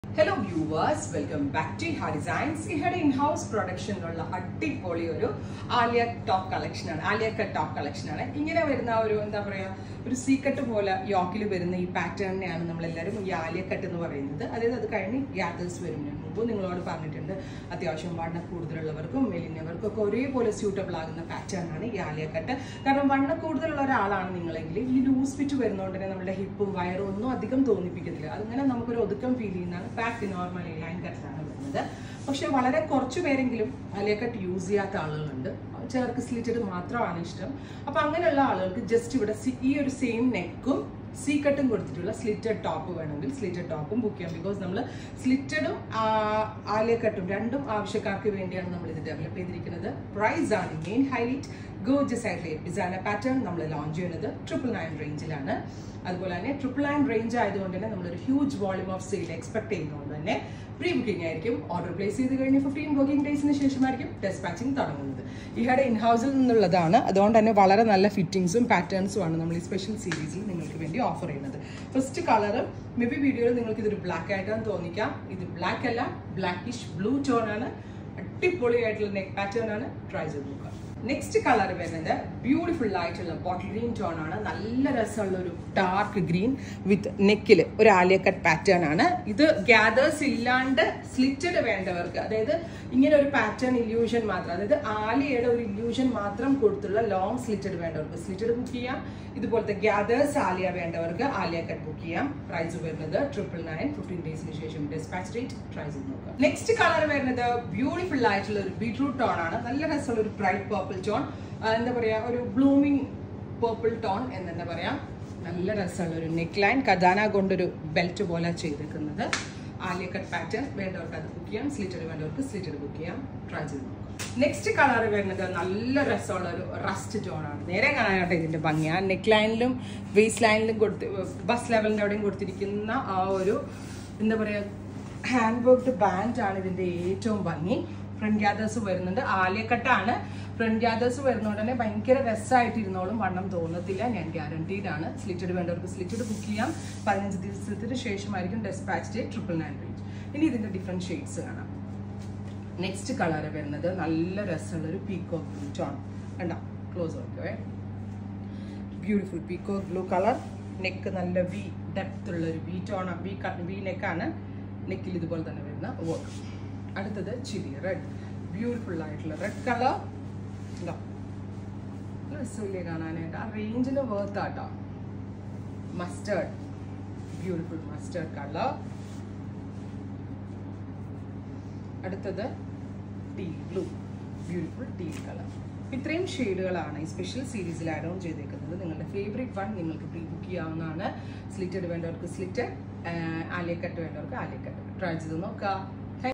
hello viewers welcome back to ഹാ designs ഇഹയുടെ in house പ്രൊഡക്ഷനിലുള്ള അടിപൊളി ഒരു ആലിയ ടോപ്പ് കളക്ഷനാണ് ആലിയ കട്ട് ടോപ്പ് കളക്ഷനാണ് ഇങ്ങനെ വരുന്ന ഒരു എന്താ പറയുക ഒരു സീക്കട്ട് പോലെ യോക്കിൽ വരുന്ന ഈ പാറ്റേണിനെയാണ് നമ്മളെല്ലാവരും ഈ ആലിയ കട്ട് എന്ന് പറയുന്നത് അതായത് അത് കഴിഞ്ഞ് ഗ്യാദേഴ്സ് വരുന്നതിന് മുമ്പ് നിങ്ങളോട് പറഞ്ഞിട്ടുണ്ട് അത്യാവശ്യം വണ്ണ കൂടുതലുള്ളവർക്കും മെലിഞ്ഞവർക്കും ഒക്കെ ഒരേപോലെ സ്യൂട്ടബിൾ ആകുന്ന പാറ്റേൺ ആണ് ഈ ആലിയ കട്ട് കാരണം വണ്ണ കൂടുതലുള്ള ഒരാളാണ് നിങ്ങളെങ്കിൽ ഈ ലൂസ് ഫിറ്റ് വരുന്നതുകൊണ്ട് തന്നെ നമ്മുടെ ഹിപ്പും വയറും ഒന്നും അധികം തോന്നിപ്പിക്കത്തില്ല അതിങ്ങനെ നമുക്കൊരു ഒതുക്കം ഫീൽ ചെയ്യുന്നതാണ് പാക്ക് നോർമൽ ലൈൻ കട്ടിലാണ് വരുന്നത് പക്ഷെ വളരെ കുറച്ച് പേരെങ്കിലും ആലിയ കട്ട് യൂസ് ചെയ്യാത്ത ആളുകളുണ്ട് ചിലർക്ക് സ്ലിറ്റഡ് മാത്രമാണ് ഇഷ്ടം അപ്പൊ അങ്ങനെയുള്ള ആളുകൾക്ക് ജസ്റ്റ് ഇവിടെ സി- ഈ ഒരു സെയിം നെക്കും സീ കട്ടും കൊടുത്തിട്ടുള്ള സ്ലിറ്റഡ് ടോപ്പ് വേണമെങ്കിൽ സ്ലിറ്റഡ് ടോപ്പും ബുക്ക് ചെയ്യാം ബിക്കോസ് നമ്മൾ സ്ലിറ്റഡും ആലിയ കട്ടും രണ്ടും ആവശ്യക്കാർക്ക് വേണ്ടിയാണ് നമ്മൾ ഇത് ഡെവലപ്പ് ചെയ്തിരിക്കുന്നത് പ്രൈസ് ആണ് മെയിൻ ഹൈലൈറ്റ് ഗോജസ് ആയിട്ടുള്ള ഡിസൈനർ പാറ്റേൺ നമ്മൾ ലോഞ്ച് ചെയ്യുന്നത് ട്രിപ്പിൾ നയൻ റേഞ്ചിലാണ് അതുപോലെ തന്നെ ട്രിപ്പിൾ നയൻ റേഞ്ച് ആയതുകൊണ്ട് തന്നെ നമ്മളൊരു huge volume of sale expect ചെയ്യുന്നതുകൊണ്ട് തന്നെ പ്രീ ബുക്കിംഗ് ആയിരിക്കും ഓർഡർ പ്ലേസ് ചെയ്ത് കഴിഞ്ഞ് ഫിഫ്റ്റീൻ വർക്കിംഗ് ഡേയ്സിന് ശേഷമായിരിക്കും ഡെസ്പാച്ചിങ് തുടങ്ങുന്നത് ഇഹയുടെ ഇൻഹൗസിൽ നിന്നുള്ളതാണ് അതുകൊണ്ട് തന്നെ വളരെ നല്ല ഫിറ്റിംഗ്സും പാറ്റേൺസും ആണ് നമ്മൾ ഈ സ്പെഷ്യൽ സീരീസിൽ നിങ്ങൾക്ക് വേണ്ടി ഓഫർ ചെയ്യുന്നത് ഫസ്റ്റ് കളർ മേ ബി വീഡിയോയിൽ നിങ്ങൾക്ക് ഇതൊരു ബ്ലാക്ക് ആയിട്ടാണ് തോന്നിക്കാം ഇത് ബ്ലാക്ക് അല്ല ബ്ലാക്കിഷ് ബ്ലൂ ടോൺ ആണ് അടിപൊളിയായിട്ടുള്ള നെക്ക് പാറ്റേൺ ആണ് ട്രൈ ചെയ്ത് നോക്കുക നെക്സ്റ്റ് കളർ വരുന്നത് ബ്യൂട്ടിഫുൾ ആയിട്ടുള്ള ബോട്ടിൽ ഗ്രീൻ ടോൺ ആണ് നല്ല രസമുള്ള ഒരു ഡാർക്ക് ഗ്രീൻ വിത്ത് നെക്കിൽ ഒരു ആലിയ കട്ട് പാറ്റേൺ ആണ് ഇത് ഗ്യാദേഴ്സ് ഇല്ലാണ്ട് സ്ലിറ്റഡ് വേണ്ടവർക്ക് അതായത് ഇങ്ങനെ ഒരു പാറ്റേൺ ഇല്യൂഷൻ മാത്രം അതായത് ആലിയയുടെ ഒരു ഇല്യൂഷൻ മാത്രം കൊടുത്തുള്ള ലോങ് സ്ലിറ്റഡ് വേണ്ടവർക്ക് സ്ലിറ്റഡ് ബുക്ക് ചെയ്യാം ഇതുപോലത്തെ ഗ്യാദേഴ്സ് ആലിയ വേണ്ടവർക്ക് ആലിയ കട്ട് ബുക്ക് ചെയ്യാം പ്രൈസ് വരുന്നത് ട്രിപ്പിൾ നയൻ ഫിഫ്റ്റീൻ ഡേയ്സിന് ശേഷം ഡെസ്പാച്ച് ഡേറ്റ് ട്രൈ ചെയ്ത് നോക്കാം നെക്സ്റ്റ് കളർ വരുന്നത് ബ്യൂട്ടിഫുൾ ആയിട്ടുള്ള ഒരു ബീട്രൂട്ട് ടോൺ ആണ് നല്ല രസമുള്ള ഒരു ബ്രൈറ്റ് പേർപ്പിൾ ടോൺ എന്താ പറയാ ഒരു ബ്ലൂമിങ് പേർപ്പിൾ ടോൺ എന്ന് തന്നെ പറയാം നല്ല രസമുള്ള ഒരു നെക്ക് ലൈൻ കദാന കൊണ്ടൊരു ബെൽറ്റ് പോലെ ചെയ്തേക്കുന്നത് ആലിയ കട്ട് പാറ്റേൺ വേണ്ടവർക്ക് അത് ബുക്ക് ചെയ്യാം സ്ലിറ്റഡ് വേണ്ടവർക്ക് സ്ലിറ്റഡ് ബുക്ക് ചെയ്യാം ട്രൈ ചെയ്ത് നോക്കാം നെക്സ്റ്റ് കളർ വരുന്നത് നല്ല രസമുള്ള ഒരു റസ്റ്റ് ടോൺ ആണ് നേരെ കാണാനായിട്ട് ഇതിന്റെ ഭംഗി ആ നെക്ക് ലൈനിലും വേസ്റ്റ് ലൈനിലും കൊടുത്ത് ബസ് ലെവലിന്റെ അവിടെയും കൊടുത്തിരിക്കുന്ന ആ ഒരു എന്താ പറയാ ഹാൻഡ് വർക്ക്ഡ് ബാൻഡ് ആണ് ഇതിന്റെ ഏറ്റവും ഭംഗി ഫ്രണ്ട് ഗ്യാദേഴ്സ് വരുന്നുണ്ട് ആലിയക്കട്ടാണ് ഫ്രണ്ട് ഗ്യാദേഴ്സ് വരുന്നതുകൊണ്ട് തന്നെ ഭയങ്കര രസമായിട്ട് ഇരുന്നോളും വണ്ണം തോന്നത്തില്ല ഞാൻ ഗ്യാരണ്ടീഡ് ആണ് സ്ലിറ്റഡ് വേണ്ടവർക്ക് സ്ലിറ്റഡ് ബുക്ക് ചെയ്യാം പതിനഞ്ച് ദിവസത്തിന് ശേഷമായിരിക്കും dispatch day triple nine range ഇനി ഇതിന്റെ ഡിഫറെന്റ് ഷെയ്ഡ്സ് കാണാം നെക്സ്റ്റ് കളർ വരുന്നത് നല്ല രസമുള്ള ഒരു പീക്കോ ബ്ലൂ ടോൺ കണ്ട ക്ലോസ് നോക്കുവേ beautiful peacock blue colour neck നല്ല വി ഡെപ്ത് ഉള്ള ഒരു വി ടോൺ വി വി നെക്കാണ് നെക്കിൽ ഇതുപോലെ തന്നെ വരുന്ന വർക്ക് അടുത്തത് ചില്ലി റെഡ് ബ്യൂട്ടിഫുൾ ആയിട്ടുള്ള റെഡ് കളർ ഉണ്ടോ നല്ല രസമില്ലേ കാണാനായിട്ട് ആ റേഞ്ചിന് വേർത്ത് ആട്ടോ മസ്റ്റേർഡ് ബ്യൂട്ടിഫുൾ മസ്റ്റേർഡ് കളർ അടുത്തത് tea blue beautiful tea colour ഇത്രയും ഷെയ്ഡുകളാണ് ഈ സ്പെഷ്യൽ സീരീസിൽ ആഡ് ഓൺ ചെയ്തേക്കുന്നത് നിങ്ങളുടെ ഫേവറേറ്റ് വൺ നിങ്ങൾക്ക് പ്രീ ബുക്ക് ചെയ്യാവുന്നതാണ് സ്ലിറ്റഡ് വേണ്ടവർക്ക് സ്ലിറ്റഡ് ആലിയക്കട്ട് വേണ്ടവർക്ക് ആലിയക്കട്ട് ട്രൈ ചെയ്ത് നോക്കാം